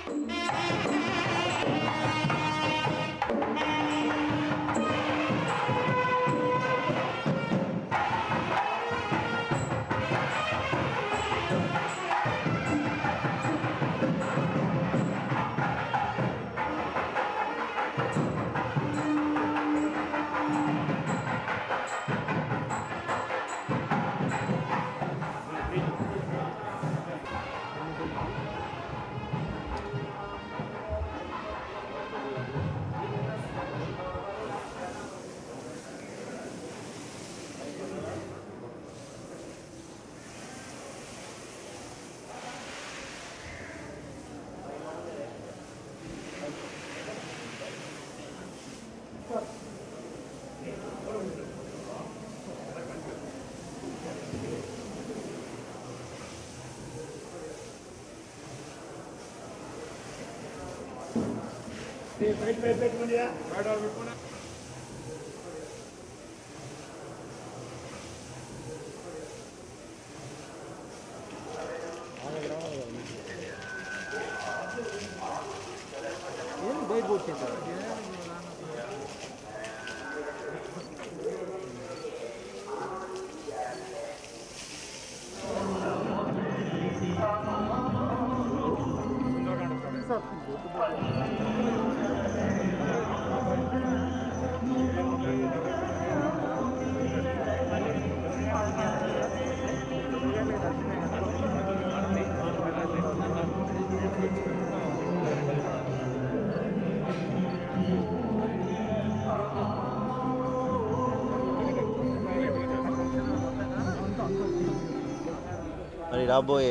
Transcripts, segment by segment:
మరి రాబోయే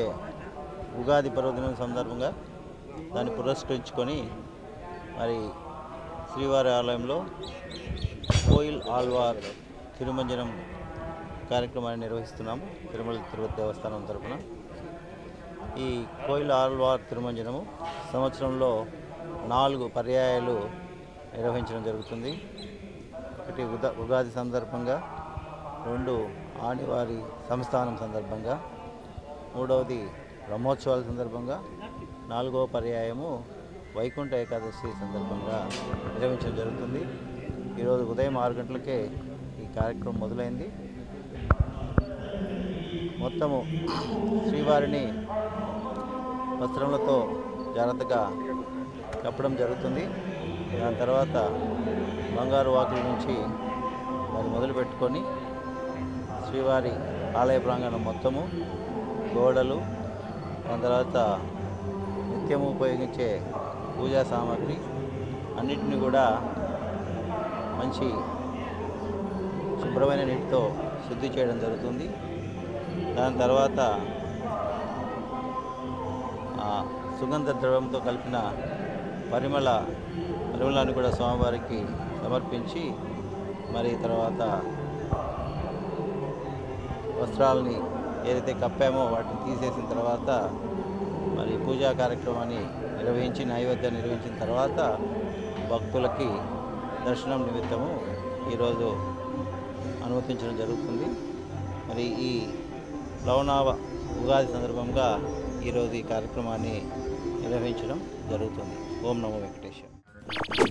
ఉగాది పర్వదినం సందర్భంగా దాన్ని పురస్కరించుకొని మరి శ్రీవారి ఆలయంలో కోయిల్ ఆల్వార్ తిరుమంజనం కార్యక్రమాన్ని నిర్వహిస్తున్నాము తిరుమల తిరుపతి దేవస్థానం తరపున ఈ కోయిల్ ఆల్వార్ తిరుమంజనము సంవత్సరంలో నాలుగు పర్యాయాలు నిర్వహించడం జరుగుతుంది ఒకటి ఉదా ఉగాది సందర్భంగా రెండు ఆనివారి సంస్థానం సందర్భంగా మూడవది బ్రహ్మోత్సవాల సందర్భంగా నాలుగవ పర్యాయము వైకుంఠ ఏకాదశి సందర్భంగా నిర్వహించడం జరుగుతుంది ఈరోజు ఉదయం ఆరు గంటలకే ఈ కార్యక్రమం మొదలైంది మొత్తము శ్రీవారిని వస్త్రములతో జాగ్రత్తగా కప్పడం జరుగుతుంది దాని తర్వాత బంగారు వాకుల నుంచి మరి మొదలు పెట్టుకొని శ్రీవారి ఆలయ ప్రాంగణం మొత్తము గోడలు దాని తర్వాత నిత్యము ఉపయోగించే పూజా సామాగ్రి అన్నిటిని కూడా మంచి శుభ్రమైన నీటితో శుద్ధి చేయడం జరుగుతుంది దాని తర్వాత ఆ సుగంధ ద్రవంతో కలిపిన పరిమళ పరిమళాన్ని కూడా స్వామివారికి సమర్పించి మరి తర్వాత వస్త్రాలని ఏదైతే కప్పామో వాటిని తీసేసిన తర్వాత మరి పూజా కార్యక్రమాన్ని నిర్వహించి నైవేద్యం నిర్వహించిన తర్వాత భక్తులకి దర్శనం నిమిత్తము ఈరోజు అనుమతించడం జరుగుతుంది మరి ఈ లవణావ ఉగాది సందర్భంగా ఈరోజు ఈ కార్యక్రమాన్ని నిర్వహించడం జరుగుతుంది ఓం నమో వెంకటేశ్వర